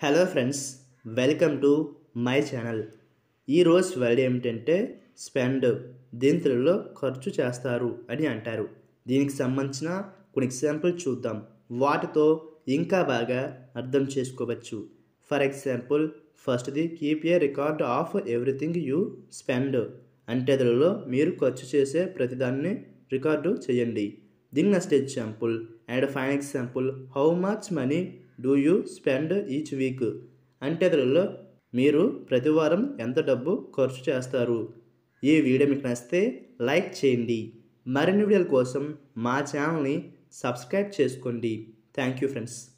hello friends welcome to my channel ఈరోజు word ఏమిటంటే spend దీని తెలుగులో ఖర్చు చేస్తారు అని అంటారు దీనికి సంబంధించిన కొన్ని ఎగ్జాంపుల్ చూద్దాం వాటితో ఇంకా బాగా అర్థం చేసుకోవచ్చు ఫర్ ఎగ్జాంపుల్ ఫస్ట్ది keep a record of everything you spend అంటే తెలుగులో మీరు ఖర్చు చేసే ప్రతిదాన్ని రికార్డు చేయండి దీని next example and fine example how much money do you spend each week అంటే తెలుగులో మీరు ప్రతి వారం ఎంత డబ్బు ఖర్చు చేస్తారు ఈ వీడియో మీకు నచ్చితే లైక్ చేయండి మరిన్ని వీడియోల కోసం మా ఛానల్ని సబ్స్క్రైబ్ చేసుకోండి థ్యాంక్ యూ ఫ్రెండ్స్